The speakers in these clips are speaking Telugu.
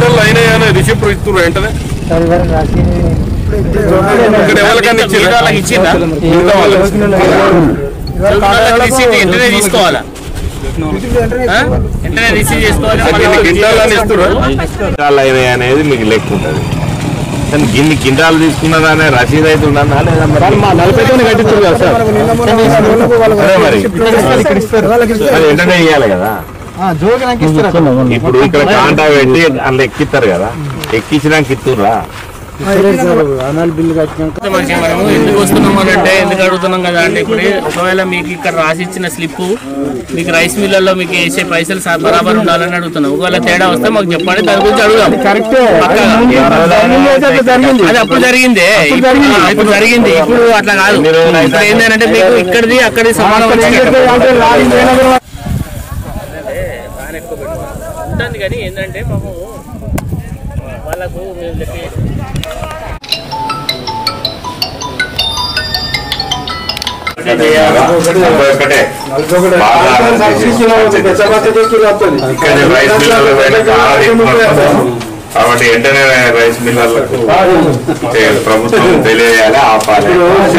క్వింటాల్ అయినాయని రిసిప్ట్ ఇస్తున్నారు వెంటనే ఇక్కడ ఎవరికైనా ఇచ్చిండ్రా? వాళ్ళకి ఇచ్చిందా మిగతా వాళ్ళకి. రిసీట్ వెంటనే తీసుకోవాలా ఆ? వెంటనే రిసీవ్ చేసుకోవాలి అంటే ఇన్ని క్వింటాల్ అని ఇస్తున్నారు క్వింటాల్ అయినాయి అనేది మీకు లెక్క ఉంటుంది కానీ గిన్ని కింటాలు తీసుకున్నారా అనే రసీదు అయితే ఉండదా లేదా మరి మా నలభై తోనే కట్టించారు కదా సార్ అదే మరి అది వెంటనే ఇవ్వాలి కదా జోగి నాకు ఇస్తారా ఇప్పుడు ఇక్కడ కాంటా పెట్టి అందులో ఎక్కిస్తారు కదా ఎక్కించడానికి ఇస్తుర్రా అనాలి బిల్లు కట్టినాక మంచిగా మనము ఎందుకు వస్తున్నాం అని అంటే ఎందుకు అడుగుతున్నాం కదా అంటే ఇప్పుడు ఒకవేళ మీకు ఇక్కడ రాసి ఇచ్చిన స్లిప్ మీకు రైస్ మిల్లర్లో మీకు వేసే పైసలు స- బరాబర్ ఉండాలని అడుగుతున్నాం ఒకవేళ తేడా వస్తే మాకు చెప్పండి దాని గురించి అడుగుదాం కరెక్టే పక్కాగా. జరిగింది అది అప్పుడు జరిగిందే ఇప్పుడు ఆ, ఇప్పుడు జరిగింది ఇప్పుడు అట్లా కాదు ఇప్పుడు ఏంటంటే మీకు ఇక్కడిది అక్కడిది సమానం వచ్చేటట్టు. ఉంటుంది కానీ ఏంటంటే మాకు వాళ్ళకు మేము చెప్పి ఒక్కటే బాగా ఇక్కడ రైస్ మిల్లర్లు పోయినా చాలా ఎక్కువ వస్తుంది. కాబట్టి వెంటనే రైస్ మిల్లర్లకు చేయాలి. ప్రభుత్వం తెలియజేయాలి ఆపాలి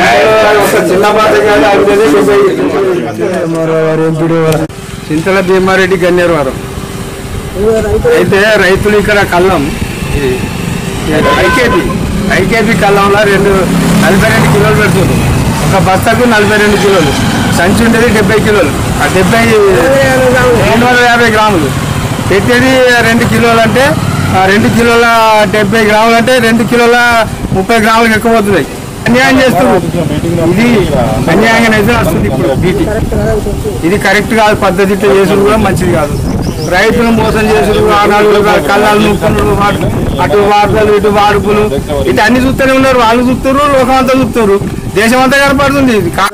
చింతల భీమారెడ్డి గన్నేరువారం అయితే రైతులు ఇక్కడ కళ్ళం ఇది ఐకేపీ ఐకేపీ కళ్ళంలో రెండు నలభై రెండు కిలోలు పెడుతుంది ఒక బస్తాకు నలభై రెండు కిలోలు సంచి ఉండేది డెబ్బై కిలోలు ఆ డెబ్బై రెండు వందల యాభై గ్రాములు పెట్టేది రెండు కిలోలు అంటే ఆ రెండు కిలోల డెబ్బై గ్రాములు అంటే రెండు కిలోల ముప్పై గ్రాములకు ఎక్కువ పోతున్నాయి అన్యాయం చేస్తున్నారు ఇది అన్యాయంగా అయితే వస్తుంది ఇప్పుడు బీటీ ఇది కరెక్ట్ కాదు పద్ధతి ఇట్లా చేసుడు కూడా మంచిది కాదు రైతులు మోసం చేసుడు ఆనాడు కళ్ళాలు నూపులు అటు వార్తలు ఇటు వాడుపులు ఇటు అన్ని చూస్తూనే ఉన్నారు వాళ్ళు చూస్తారు లోకం అంతా చూస్తారు దేశం అంతా కనపడుతుంది ఇది కా-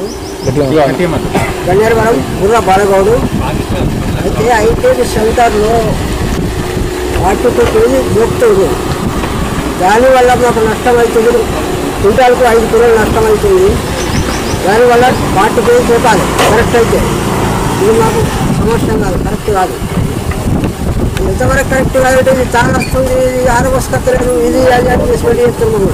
గన్నేరవరం బుర్ర బాలగౌడు అయితే ఐకేపీ సెంటర్లో వాటితో కేజీ మోపుతుంది దానివల్ల మాకు నష్టం అవుతుంది క్వింటాల్కు ఐదు కిలోలు నష్టం అవుతుంది దానివల్ల వాటి కేజీ పోతాలి కరెక్ట్ అయితే ఇది మాకు సమస్య కాదు కరెక్ట్ కాదు ఎంతవరకు కరెక్ట్ కాదంటే ఇది చాలా వస్తుంది ఇది ఆరవస్కత్తలేదు ఇది అది అని చేసి చేస్తున్నాము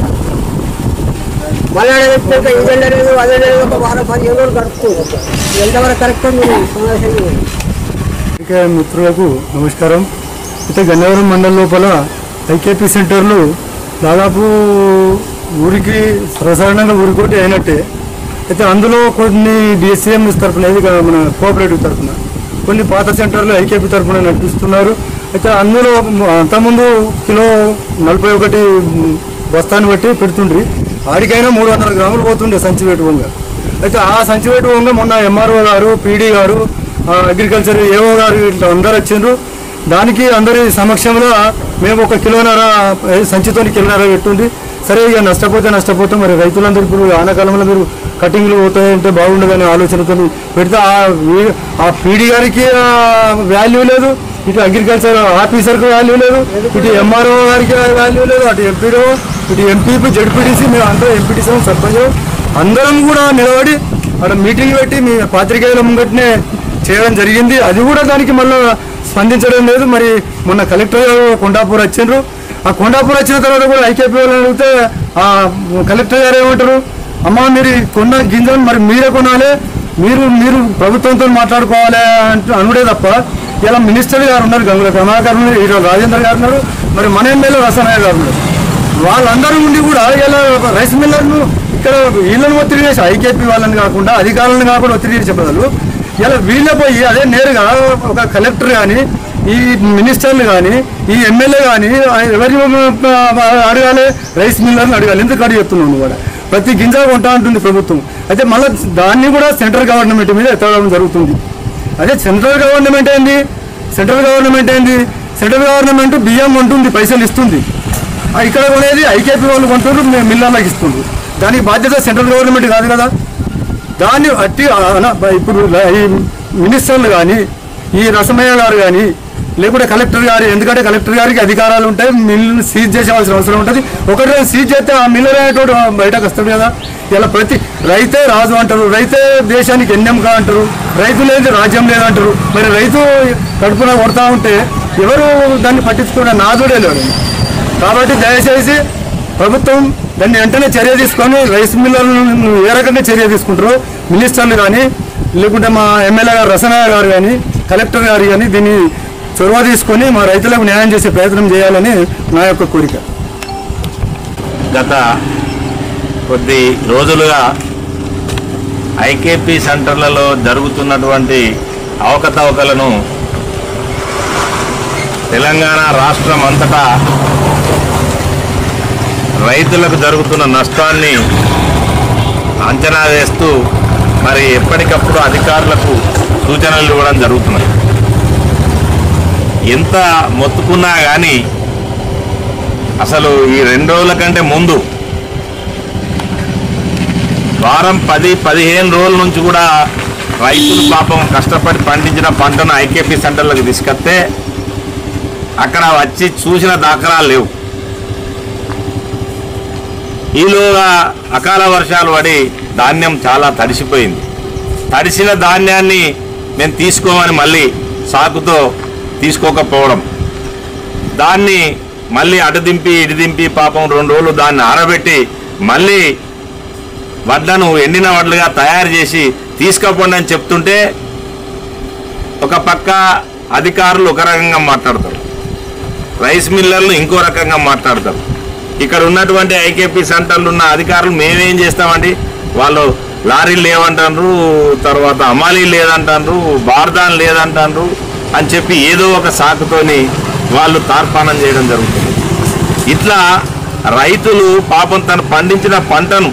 మళ్ళీ పెట్టినాక ఇది వెళ్ళలేదు అది వెళ్ళలేదు ఒక వారం పదిహేను రోజులు గడుపుతుంది ఇది ఎంతవరకు కరెక్ట్ మీరు సమావేశం చేయండి. పత్రికా మిత్రులకు నమస్కారం అయితే గన్నవరం మండలం లోపల ఐకేపీ సెంటర్లు దాదాపు ఊరికి సర్వసాధారణంగా ఊరికోటి అయినట్టే అయితే అందులో కొన్ని డిఎస్సిఎం తరఫున ఇది కా- మన కోఆపరేటివ్ తరఫున కొన్ని పాత సెంటర్లు ఐకేపీ తరఫున నడిపిస్తున్నారు అయితే అందులో అంతకుముందు కిలో నలభై ఒకటి బస్తాన్ని బట్టి పెడుతుండ్రి ఆడికైనా మూడు వందల గ్రాములు పోతుండే సంచి పెట్టుకోగా అయితే ఆ సంచి పెట్టుకోగా మొన్న ఎంఆర్ఓ గారు పీడీ గారు ఆ, అగ్రికల్చర్ ఏఓ గారు ఇట్లా అందరు వచ్చిండ్రు దానికి అందరి సమక్షంలో మేము ఒక కిలోన్నర ఏ, సంచితోని కిలోన్నర పెట్టుంది సరే ఇక నష్టపోతే నష్టపోతే మరి రైతులందరూ ఇప్పుడు ఆనకాలంలో మీరు కటింగ్లు పోతాయంటే బాగుండదనే ఆలోచనతో పెడితే ఆ వీ- ఆ పీడీ గారికి వాల్యూ లేదు ఇటు అగ్రికల్చర్ ఆఫీసర్కి వాల్యూ లేదు ఇటు ఎంఆర్ఓ గారికి వాల్యూ లేదు అటు ఎంపీడో ఇటు ఎంపీపీ జడ్పీటీసీ మేము అందరూ ఎంపీటీసీ సర్పంచ్ అందరం కూడా నిలబడి అక్కడ మీటింగ్ పెట్టి మీ పాత్రికేయుల ముంగట్నే చేయడం జరిగింది అది కూడా దానికి మళ్ళీ స్పందించడం లేదు మరి మొన్న కలెక్టర్ గారు కొండాపూర్ వచ్చిండ్రు ఆ కొండాపూర్ వచ్చిన తర్వాత కూడా ఐకేపీ వాళ్ళని అడిగితే ఆ కలెక్టర్ గారు ఏమంటారు అమ్మ మీరు ఈ కొన్న గింజలు మరి మీరే కొనాలి మీరు మీరు ప్రభుత్వంతో మాట్లాడుకోవాలి అంటూ అనుడే తప్ప ఇలా మినిస్టర్ గారు ఉన్నారు గంగుల కమలాకర్ ఉన్నారు ఈరోజు రాజేందర్ గారు ఉన్నారు మరి మన ఎమ్మెల్యే రసనాయ గారు ఉన్నారు వాళ్ళందరూ ఉండి కూడా ఇలా రైస్ మిల్లర్ను ఇక్కడ వీళ్ళని ఒత్తిడి చేసి ఐకేపీ వాళ్ళని కాకుండా అధికారులను కాకుండా ఒత్తిడి చేసే బదులు ఇలా వీళ్ళే పోయి అదే నేరుగా ఒక కలెక్టర్ కానీ ఈ మినిస్టర్లు కానీ ఈ ఎమ్మెల్యే కానీ ఎవరి అడగాలి రైస్ మిల్లర్ని అడగాలి ఎందుకు అడిగి చెప్తున్నావు నువ్వు కూడా ప్రతి గింజ కొంటా ఉంటుంది ప్రభుత్వం అయితే మళ్ళీ దాన్ని కూడా సెంట్రల్ గవర్నమెంట్ మీద ఎత్తడం జరుగుతుంది అదే సెంట్రల్ గవర్నమెంట్ ఏంది సెంట్రల్ గవర్నమెంట్ ఏంది సెంట్రల్ గవర్నమెంట్ బియ్యం కొంటుంది పైసలు ఇస్తుంది ఆ ఇక్కడ కొనేది ఐకేపీ వాళ్ళు కొంటారు మేము మిల్లర్లకు ఇస్తుంది దానికి బాధ్యత సెంట్రల్ గవర్నమెంట్ కాదు కదా దాన్ని అట్టి అన- ఇప్పుడు ల- ఈ మినిస్టర్లు కానీ ఈ రసమయ్య గారు కానీ లేకుంటే కలెక్టర్ గారు ఎందుకంటే కలెక్టర్ గారికి అధికారాలు ఉంటాయి మిల్లు సీజ్ చేసేవాల్సిన అవసరం ఉంటుంది ఒకటి సీజ్ చేస్తే ఆ మిల్లర్ అనేటోడు బయటకు వస్తాడు కదా ఇలా ప్రతి రైతే రాజు అంటారు రైతే దేశానికి ఎన్నెంక అంటారు రైతు లేదు రాజ్యం లేదంటారు మరి రైతు కడుపున కొడతా ఉంటే ఎవరు దాన్ని పట్టించుకునే నాదుడే లేడు కాబట్టి దయచేసి ప్రభుత్వం దాన్ని వెంటనే చర్య తీసుకొని రైస్ మిల్లర్లను ఏ రకంగా చర్య తీసుకుంటారో మినిస్టర్లు కానీ లేకుంటే మా ఎమ్మెల్యే గారు రసనయ్య గారు కానీ కలెక్టర్ గారు కానీ దీన్ని చొరవ తీసుకొని మా రైతులకు న్యాయం చేసే ప్రయత్నం చేయాలని నా యొక్క కోరిక గత కొద్ది రోజులుగా ఐకేపీ సెంటర్లలో జరుగుతున్నటువంటి అవకతవకలను తెలంగాణ రాష్ట్రం అంతటా రైతులకు జరుగుతున్న నష్టాన్ని అంచనా వేస్తూ మరి ఎప్పటికప్పుడు అధికారులకు సూచనలు ఇవ్వడం జరుగుతున్నాయి ఎంత మొత్తుకున్నా కానీ అసలు ఈ రెండు రోజుల కంటే ముందు వారం పది పదిహేను రోజుల నుంచి కూడా రైతులు పాపం కష్టపడి పండించిన పంటను ఐకేపీ సెంటర్లకు తీసుకొస్తే అక్కడ వచ్చి చూసిన దాఖలాలు లేవు ఈలోగా అకాల వర్షాలు పడి ధాన్యం చాలా తడిసిపోయింది తడిసిన ధాన్యాన్ని మేము తీసుకోమని మళ్ళీ సాకుతో తీసుకోకపోవడం దాన్ని మళ్ళీ అటు దింపి ఇటు దింపి పాపం రెండు రోజులు దాన్ని ఆరబెట్టి మళ్ళీ వడ్లను ఎండిన వడ్లుగా తయారు చేసి తీసుకపోండి అని చెప్తుంటే ఒక పక్క అధికారులు ఒక రకంగా మాట్లాడతారు రైస్ మిల్లర్లు ఇంకో రకంగా మాట్లాడతారు ఇక్కడ ఉన్నటువంటి ఐకేపీ సెంటర్లు ఉన్న అధికారులు మేమేం చేస్తామండి వాళ్ళు లారీలు లేవంటారు తర్వాత అమాలీ లేదంటారు బార్దాన్ లేదంటారు అని చెప్పి ఏదో ఒక సాకుతోని వాళ్ళు తార్పానం చేయడం జరుగుతుంది ఇట్లా రైతులు పాపం తను పండించిన పంటను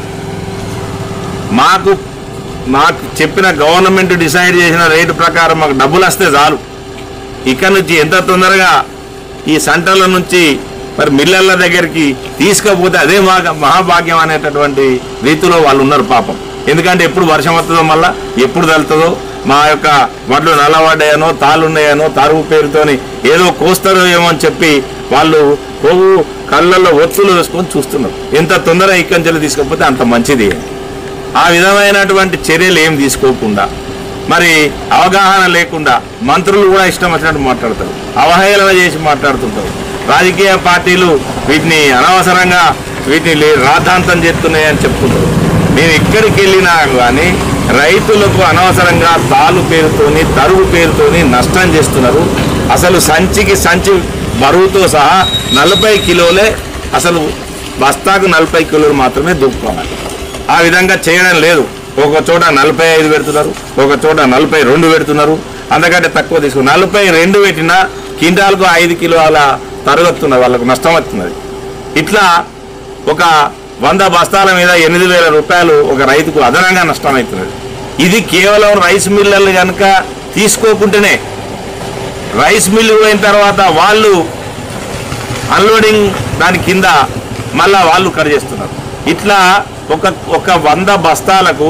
మాకు మాకు చెప్పిన గవర్నమెంట్ డిసైడ్ చేసిన రేటు ప్రకారం మాకు డబ్బులు వస్తే చాలు ఇక్కడ నుంచి ఎంత తొందరగా ఈ సెంటర్ల నుంచి మరి మిల్లర్ల దగ్గరికి తీసుకపోతే అదే మా మహాభాగ్యం అనేటటువంటి రీతిలో వాళ్ళు ఉన్నారు పాపం ఎందుకంటే ఎప్పుడు వర్షం వస్తుందో మళ్ళా ఎప్పుడు తలుతుందో మా యొక్క వడ్లు నల్లబడ్డాయనో తాళ్ళున్నాయనో తరువు పేరుతోని ఏదో కోస్తారో ఏమో అని చెప్పి వాళ్ళు కొవ్వు కళ్ళల్లో ఒత్తులు వేసుకొని చూస్తున్నారు ఎంత తొందరగా ఇక్కడి నుంచి తీసుకపోతే అంత మంచిది ఆ విధమైనటువంటి చర్యలు ఏం తీసుకోకుండా మరి అవగాహన లేకుండా మంత్రులు కూడా ఇష్టం వచ్చినట్టు మాట్లాడతారు అవహేళన చేసి మాట్లాడుతుంటారు రాజకీయ పార్టీలు వీటిని అనవసరంగా వీటిని లే- రాద్ధాంతం చేస్తున్నాయని చెప్తుంటారు మేము ఎక్కడికి వెళ్ళినా కానీ రైతులకు అనవసరంగా తాలు పేరుతోని తరుగు పేరుతోని నష్టం చేస్తున్నారు అసలు సంచికి సంచి బరువుతో సహా నలభై కిలోలే అసలు బస్తాకు నలభై కిలోలు మాత్రమే దూపుకోవాలి ఆ విధంగా చేయడం లేదు ఒక చోట నలభై ఐదు పెడుతున్నారు ఒక చోట నలభై రెండు పెడుతున్నారు అంతకంటే తక్కువ తీసుకు నలభై రెండు పెట్టినా కింటాలకు ఐదు కిలోల తరగతున్నది వాళ్ళకు నష్టం వస్తున్నది ఇట్లా ఒక వంద బస్తాల మీద ఎనిమిది వేల రూపాయలు ఒక రైతుకు అదనంగా నష్టం అవుతున్నది ఇది కేవలం రైస్ మిల్లర్లు కనుక తీసుకోకుంటేనే రైస్ మిల్లు పోయిన తర్వాత వాళ్ళు అన్లోడింగ్ దాని కింద మళ్ళా వాళ్ళు కట్ చేస్తున్నారు ఇట్లా ఒక ఒక వంద బస్తాలకు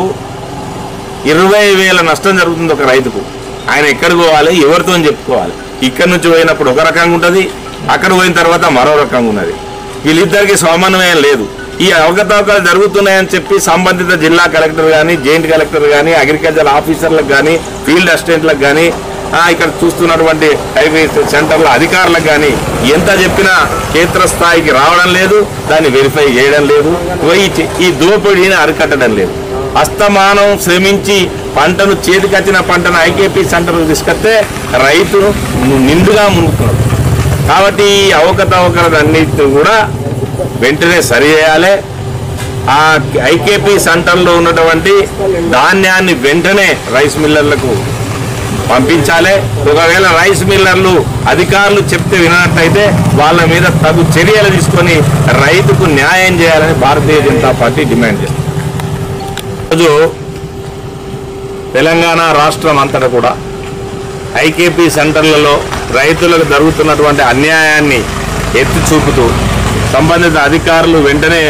ఇరవై వేల నష్టం జరుగుతుంది ఒక రైతుకు ఆయన ఎక్కడికి పోవాలి ఎవరితో చెప్పుకోవాలి ఇక్కడి నుంచి పోయినప్పుడు ఒక రకంగా ఉంటుంది అక్కడ పోయిన తర్వాత మరో రకంగా ఉన్నది వీళ్ళిద్దరికి సమన్వయం లేదు ఈ అవకతవకలు జరుగుతున్నాయని చెప్పి సంబంధిత జిల్లా కలెక్టర్ కానీ జాయింట్ కలెక్టర్ కానీ అగ్రికల్చర్ ఆఫీసర్లకు కానీ ఫీల్డ్ అసిస్టెంట్లకు కానీ ఆ, ఇక్కడ చూస్తున్నటువంటి హైవే సెంటర్ల అధికారులకు కానీ ఎంత చెప్పినా కేంద్ర స్థాయికి రావడం లేదు దాన్ని వెరిఫై చేయడం లేదు పోయి చే- ఈ దోపిడీని అరికట్టడం లేదు అస్తమానం శ్రమించి పంటను చేతికొచ్చిన పంటను ఐకేపీ సెంటర్కు తీసుకొస్తే రైతు నిండుగా ముందుతున్నాడు కాబట్టి ఈ అవకతవకలన్నిటిని కూడా వెంటనే సరి చేయాలి ఆ ఐకేపీ సెంటర్లో ఉన్నటువంటి ధాన్యాన్ని వెంటనే రైస్ మిల్లర్లకు పంపించాలి ఒకవేళ రైస్ మిల్లర్లు అధికారులు చెప్తే వినట్టయితే వాళ్ళ మీద తగు చర్యలు తీసుకొని రైతుకు న్యాయం చేయాలని భారతీయ జనతా పార్టీ డిమాండ్ చేస్తుంది రోజు తెలంగాణ రాష్ట్రం అంతటా కూడా ఐకేపీ సెంటర్లలో రైతులకు జరుగుతున్నటువంటి అన్యాయాన్ని ఎత్తి చూపుతూ సంబంధిత అధికారులు వెంటనే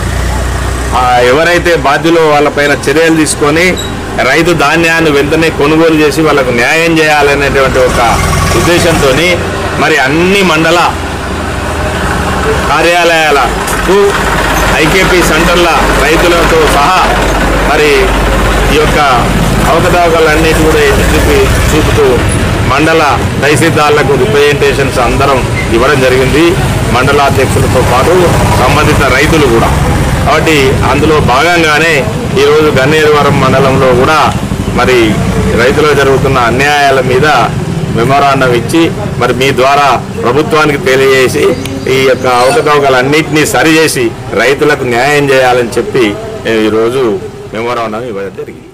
ఆ ఎవరైతే బాధ్యులో వాళ్ళపైన చర్యలు తీసుకొని రైతు ధాన్యాన్ని వెంటనే కొనుగోలు చేసి వాళ్ళకు న్యాయం చేయాలనేటువంటి ఒక ఉద్దేశంతో మరి అన్ని మండల కార్యాలయాలకు ఐకేపీ సెంటర్ల రైతులతో సహా మరి ఈ యొక్క అవకతవకలన్నిటి కూడా ఎత్తి చూపి చూపుతూ మండల తహసీల్దార్లకు రిప్రజెంటేషన్స్ అందరం ఇవ్వడం జరిగింది మండలాధ్యక్షులతో పాటు సంబంధిత రైతులు కూడా కాబట్టి అందులో భాగంగానే ఈరోజు గన్నేరువరం మండలంలో కూడా మరి రైతులకు జరుగుతున్న అన్యాయాల మీద మెమోరాండం ఇచ్చి మరి మీ ద్వారా ప్రభుత్వానికి తెలియజేసి ఈ యొక్క అవకతవకలన్నింటినీ సరిచేసి రైతులకు న్యాయం చేయాలని చెప్పి ఈరోజు మెమోరాండం ఇవ్వడం జరిగింది